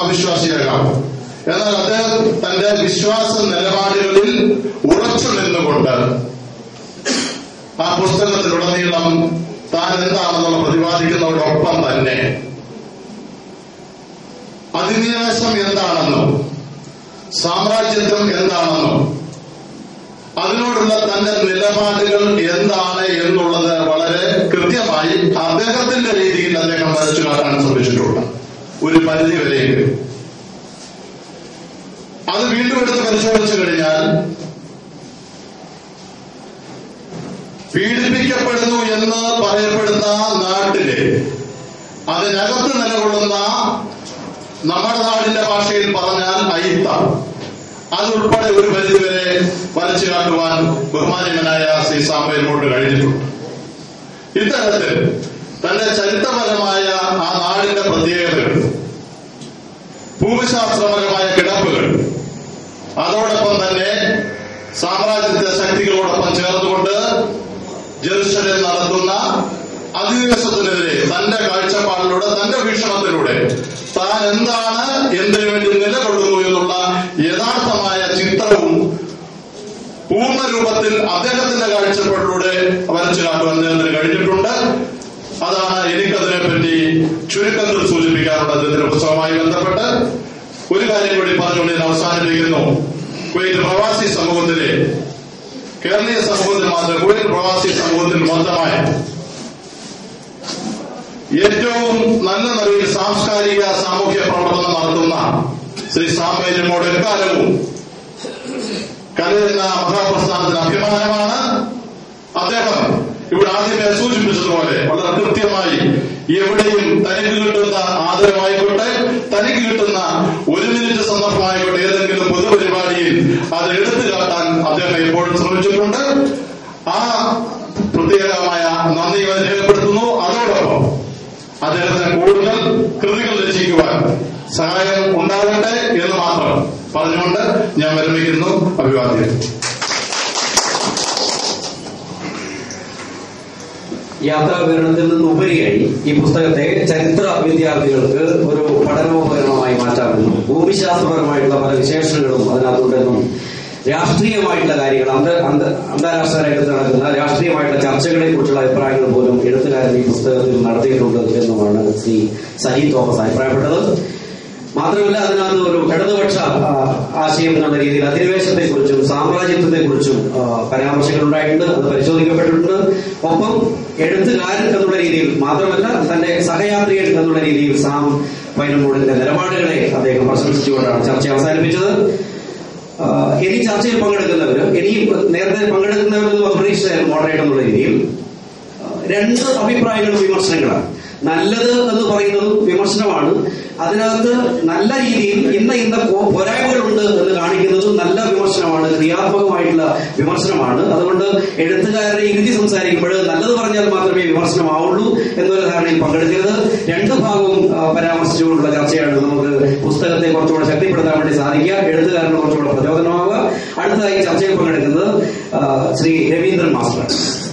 അവിശ്വാസിയാകാം എന്നാൽ അദ്ദേഹം തന്റെ വിശ്വാസ നിലപാടുകളിൽ ഉറച്ചു നിന്നുകൊണ്ട് ആ പുസ്തകത്തിലുടനീളം താൻ എന്താണെന്നുള്ള പ്രതിപാദിക്കുന്നതോടൊപ്പം തന്നെ അധിനിവേശം എന്താണെന്നും സാമ്രാജ്യത്വം എന്താണെന്നും അതിനോടുള്ള തന്റെ നിലപാടുകൾ എന്താണ് എന്നുള്ളത് വളരെ കൃത്യമായി അദ്ദേഹത്തിന്റെ രീതിയിൽ അദ്ദേഹം വരച്ചു കാട്ടാൻ ശ്രമിച്ചിട്ടുണ്ട് ഒരു പരിധി വരെയെങ്കിലും അത് വീണ്ടും എടുത്ത് പരിശോധിച്ചു കഴിഞ്ഞാൽ പീഡിപ്പിക്കപ്പെടുന്നു എന്ന് പറയപ്പെടുന്ന നാട്ടില് അതിനകത്ത് നിലകൊള്ളുന്ന നമ്മുടെ നാടിന്റെ ഭാഷയിൽ പറഞ്ഞാൽ അയിത്ത അതുൾപ്പെടെ ഒരു പരിധിവരെ വരച്ചു കാട്ടുവാൻ ബഹുമാനീയനായ ശ്രീ സാമ്പയിൽ കൊണ്ട് കഴിഞ്ഞിട്ടുണ്ട് ഇത്തരത്തിൽ തന്റെ ചരിത്രപരമായ ആ നാടിന്റെ പ്രത്യേകതകൾ ഭൂമിശാസ്ത്രപരമായ കിടപ്പുകൾ അതോടൊപ്പം തന്നെ സാമ്രാജ്യത്വ ശക്തികളോടൊപ്പം ചേർന്നുകൊണ്ട് ജെറുസലേം നടത്തുന്ന അധിനിവേശത്തിനെതിരെ തന്റെ കാഴ്ചപ്പാടിലൂടെ തന്റെ വീക്ഷണത്തിലൂടെ താൻ എന്താണ് എന്തിനു വേണ്ടി നിലകൊള്ളുന്നു എന്നുള്ള യഥാർത്ഥമായ ചിത്രവും പൂർണ്ണ രൂപത്തിൽ അദ്ദേഹത്തിന്റെ കാഴ്ചപ്പാടിലൂടെ വരച്ചു കാട്ടുവാൻ അദ്ദേഹത്തിന് കഴിഞ്ഞിട്ടുണ്ട് അതാണ് എനിക്കതിനെപ്പറ്റി ചുരുക്കത്തിൽ സൂചിപ്പിക്കാറുള്ളത് അദ്ദേഹത്തിന്റെ പുസ്തകവുമായി ബന്ധപ്പെട്ട് ഒരു കാര്യം കൂടി പറഞ്ഞുകൊണ്ട് ഞാൻ അവസാനിപ്പിക്കുന്നു കുവൈറ്റ് പ്രവാസി സമൂഹത്തിലെ കേരളീയ സമൂഹത്തിൽ മാത്രം കുവൈറ്റ് പ്രവാസി സമൂഹത്തിൽ മൊത്തമായി ഏറ്റവും നല്ല നിലയിൽ സാംസ്കാരിക സാമൂഹ്യ പ്രവർത്തനം നടത്തുന്ന ശ്രീ സാമ്പര്യനോട് എക്കാലവും കലയെന്ന മഹാപ്രസ്ഥാനത്തിന് അഭിമാനമാണ് അദ്ദേഹം ഇവിടെ ആദ്യമേ സൂചിപ്പിച്ചതുപോലെ വളരെ കൃത്യമായി എവിടെയും തനിക്ക് കിട്ടുന്ന ആദരവായിക്കോട്ടെ തനിക്ക് കിട്ടുന്ന ഒരു മിനിറ്റ് സന്ദർഭമായിക്കോട്ടെ ഏതെങ്കിലും പൊതുപരിപാടിയിൽ അത് എടുത്തു കാട്ടാൻ അദ്ദേഹം എപ്പോഴും ശ്രമിച്ചിട്ടുണ്ട് ആ പ്രത്യേകമായ നന്ദി ഞാൻ രേഖപ്പെടുത്തുന്നു അതോടൊപ്പം അദ്ദേഹത്തിന് കൂടുതൽ കൃതികൾ രചിക്കുവാൻ സഹായം ഉണ്ടാകട്ടെ എന്ന് മാത്രം പറഞ്ഞുകൊണ്ട് ഞാൻ വിരമിക്കുന്നു അഭിവാദ്യം യാത്രാ വിവരണത്തിൽ നിന്ന് ഉപരിയായി ഈ പുസ്തകത്തെ ചരിത്ര വിദ്യാർത്ഥികൾക്ക് ഒരു പഠനോപകരണമായി മാറ്റാമെന്നും ഭൂമിശാസ്ത്രപരമായിട്ടുള്ള പല വിശേഷണങ്ങളും അതിനകത്തുണ്ടെന്നും രാഷ്ട്രീയമായിട്ടുള്ള കാര്യങ്ങൾ അന്ത അന്ത- അന്താരാഷ്ട്ര രംഗത്ത് നടക്കുന്ന രാഷ്ട്രീയമായിട്ടുള്ള ചർച്ചകളെ കുറിച്ചുള്ള അഭിപ്രായങ്ങൾ പോലും എഴുത്തുകാരൻ ഈ പുസ്തകത്തിൽ നടത്തിയിട്ടുണ്ട് എന്നുമാണ് ശ്രീ സജി തോമസ് അഭിപ്രായപ്പെട്ടത് മാത്രമല്ല അതിനകത്ത് ഒരു ഇടതുപക്ഷ ആ, ആശയം എന്നുള്ള രീതിയിൽ അധിനിവേശത്തെ കുറിച്ചും സാമ്രാജ്യത്വത്തെ കുറിച്ചും പരാമർശങ്ങൾ ഉണ്ടായിട്ടുണ്ട് അത് പരിശോധിക്കപ്പെട്ടിട്ടുണ്ട് ഒപ്പം എഴുത്തുകാരൻ എന്നുള്ള രീതിയിൽ മാത്രമല്ല തന്റെ സഹയാത്രികൻ എന്നുള്ള രീതിയിൽ സാം പൈനമൂടിന്റെ നിലപാടുകളെ അദ്ദേഹം പ്രശംസിച്ചുകൊണ്ടാണ് ചർച്ച അവസാനിപ്പിച്ചത് ആ, ഇനി ചർച്ചയിൽ പങ്കെടുക്കുന്നവര് ഇനി നേരത്തെ പങ്കെടുക്കുന്നവരെന്ന് പ്രതീക്ഷിച്ചായിരുന്നു മോഡറേറ്റ് എന്നുള്ള രീതിയിൽ രണ്ട് അഭിപ്രായങ്ങളും വിമർശനങ്ങളാണ് നല്ലത് എന്ന് പറയുന്നതും വിമർശനമാണ് അതിനകത്ത് നല്ല രീതിയിൽ ഇന്ന ഇന്ന പോ- പോരായ്മകളുണ്ട് എന്ന് കാണിക്കുന്നതും നല്ല വിമർശനമാണ് ക്രിയാത്മകമായിട്ടുള്ള വിമർശനമാണ് അതുകൊണ്ട് എഴുത്തുകാരുടെ ഇരുത്തി സംസാരിക്കുമ്പോൾ നല്ലത് പറഞ്ഞാൽ മാത്രമേ വിമർശനമാവുള്ളൂ എന്നൊരു ധാരണയിൽ പങ്കെടുക്കരുത് രണ്ട് ഭാഗവും ആ, പരാമർശിച്ചുകൊണ്ടുള്ള ചർച്ചയാണ് നമുക്ക് പുസ്തകത്തെ കുറച്ചുകൂടെ ശക്തിപ്പെടുത്താൻ വേണ്ടി സാധിക്കുക എഴുത്തുകാരന് കുറച്ചുകൂടെ പ്രചോദനമാവുക അടുത്തതായി ചർച്ചയിൽ പങ്കെടുക്കുന്നത് ആ, ശ്രീ രവീന്ദ്രൻ മാസ്റ്റർ